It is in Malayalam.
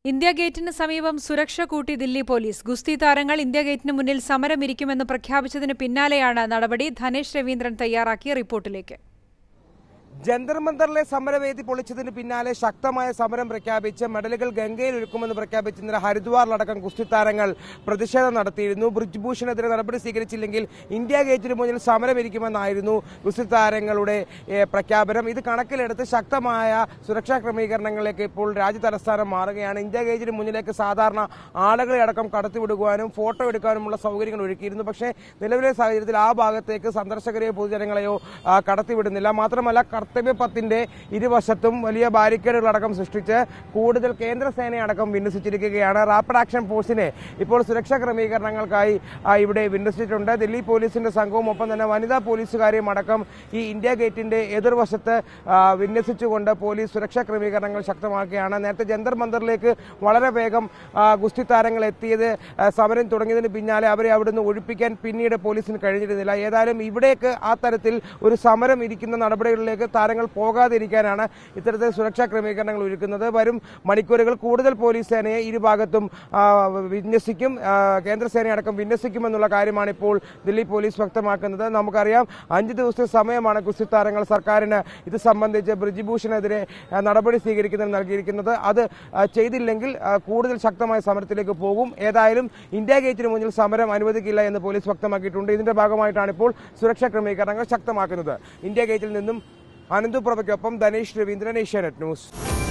ഇന്ത്യ ഗേറ്റിന് സമീപം സുരക്ഷ കൂട്ടി ദില്ലി പോലീസ് ഗുസ്തി താരങ്ങൾ ഇന്ത്യ ഗേറ്റിന് മുന്നിൽ സമരമിരിക്കുമെന്ന് പ്രഖ്യാപിച്ചതിന് പിന്നാലെയാണ് നടപടി ധനേഷ് രവീന്ദ്രൻ തയ്യാറാക്കിയ റിപ്പോർട്ടിലേക്ക് ജന്തർ മന്ദറിലെ സമരവേദി പൊളിച്ചതിന് പിന്നാലെ ശക്തമായ സമരം പ്രഖ്യാപിച്ച് മെഡലുകൾ ഗംഗയിൽ ഒഴുക്കുമെന്ന് പ്രഖ്യാപിച്ച് ഇന്നലെ ഹരിദ്വാറിലടക്കം ഗുസ്തി താരങ്ങൾ പ്രതിഷേധം നടത്തിയിരുന്നു ബ്രിജ്ഭൂഷണെതിരെ നടപടി സ്വീകരിച്ചില്ലെങ്കിൽ ഇന്ത്യ ഗേറ്റിന് മുന്നിൽ സമരമിരിക്കുമെന്നായിരുന്നു ഗുസ്തി താരങ്ങളുടെ ഏഹ്, പ്രഖ്യാപനം ഇത് കണക്കിലെടുത്ത് ശക്തമായ സുരക്ഷാ ക്രമീകരണങ്ങളിലേക്ക് ഇപ്പോൾ രാജ്യ തലസ്ഥാനം മാറുകയാണ് ഇന്ത്യ ഗേറ്റിന് മുന്നിലേക്ക് സാധാരണ ആളുകളെ അടക്കം കടത്തിവിടുവാനും ഫോട്ടോ എടുക്കാനുമുള്ള സൗകര്യങ്ങൾ ഒരുക്കിയിരുന്നു പക്ഷേ നിലവിലെ സാഹചര്യത്തിൽ ആ ഭാഗത്തേക്ക് സന്ദർശകരെയോ പൊതുജനങ്ങളെയോ ആ, കടത്തിവിടുന്നില്ല മാത്രമല്ല കർത്തവ്യ പത്തിന്റെ ഇരുവശത്തും വലിയ ബാരിക്കേഡുകളടക്കം സൃഷ്ടിച്ച് കൂടുതൽ കേന്ദ്ര സേനയടക്കം വിന്യസിച്ചിരിക്കുകയാണ് റാപ്പിഡ് ആക്ഷൻ ഫോഴ്സിനെ ഇപ്പോൾ സുരക്ഷാ ക്രമീകരണങ്ങൾക്കായി ആ, ഇവിടെ വിന്യസിച്ചിട്ടുണ്ട് ദില്ലി പോലീസിന്റെ സംഘവും ഒപ്പം തന്നെ വനിതാ പോലീസുകാരെയും അടക്കം ഈ ഇന്ത്യ ഗേറ്റിന്റെ എതിർവശത്ത് ആ, വിന്യസിച്ചുകൊണ്ട് പോലീസ് സുരക്ഷാ ക്രമീകരണങ്ങൾ ശക്തമാക്കുകയാണ് നേരത്തെ ജന്തർ മന്ദറിലേക്ക് വളരെ വേഗം ആ, ഗുസ്തി താരങ്ങൾ എത്തിയത് ആ, സമരം തുടങ്ങിയതിന് പിന്നാലെ അവരെ അവിടുന്ന് ഒഴിപ്പിക്കാൻ പിന്നീട് പോലീസിന് കഴിഞ്ഞിരുന്നില്ല ഏതായാലും ഇവിടേക്ക് ആ തരത്തിൽ ഒരു സമരം ഇരിക്കുന്ന നടപടികളിലേക്ക് താരങ്ങൾ പോകാതിരിക്കാനാണ് ഇത്തരത്തിൽ സുരക്ഷാ ക്രമീകരണങ്ങൾ ഒരുക്കുന്നത് വരും മണിക്കൂറുകൾ കൂടുതൽ പോലീസ് സേനയെ ഇരുഭാഗത്തും ആ, വിന്യസിക്കും ആ, കേന്ദ്ര സേനയടക്കം വിന്യസിക്കുമെന്നുള്ള കാര്യമാണ് ഇപ്പോൾ ദില്ലി പോലീസ് വ്യക്തമാക്കുന്നത് നമുക്കറിയാം അഞ്ച് ദിവസത്തെ സമയമാണ് ഗുസ്തി താരങ്ങൾ സർക്കാരിന് ഇത് സംബന്ധിച്ച് ബ്രിജിഭൂഷണെതിരെ ആ, നടപടി സ്വീകരിക്കുന്നതിന് നൽകിയിരിക്കുന്നത് അത് ആ, ചെയ്തില്ലെങ്കിൽ ആ, കൂടുതൽ ശക്തമായ സമരത്തിലേക്ക് പോകും ഏതായാലും ഇന്ത്യ ഗേറ്റിന് മുന്നിൽ സമരം അനുവദിക്കില്ല എന്ന് പോലീസ് വ്യക്തമാക്കിയിട്ടുണ്ട് ഇതിന്റെ ഭാഗമായിട്ടാണ് ഇപ്പോൾ സുരക്ഷാ ക്രമീകരണങ്ങൾ ശക്തമാക്കുന്നത് ഇന്ത്യ ഗേറ്റിൽ നിന്നും അനന്തുപ്രഭയ്ക്കൊപ്പം ധനേഷ് രവീന്ദ്രൻ ഏഷ്യാനെറ്റ് ന്യൂസ്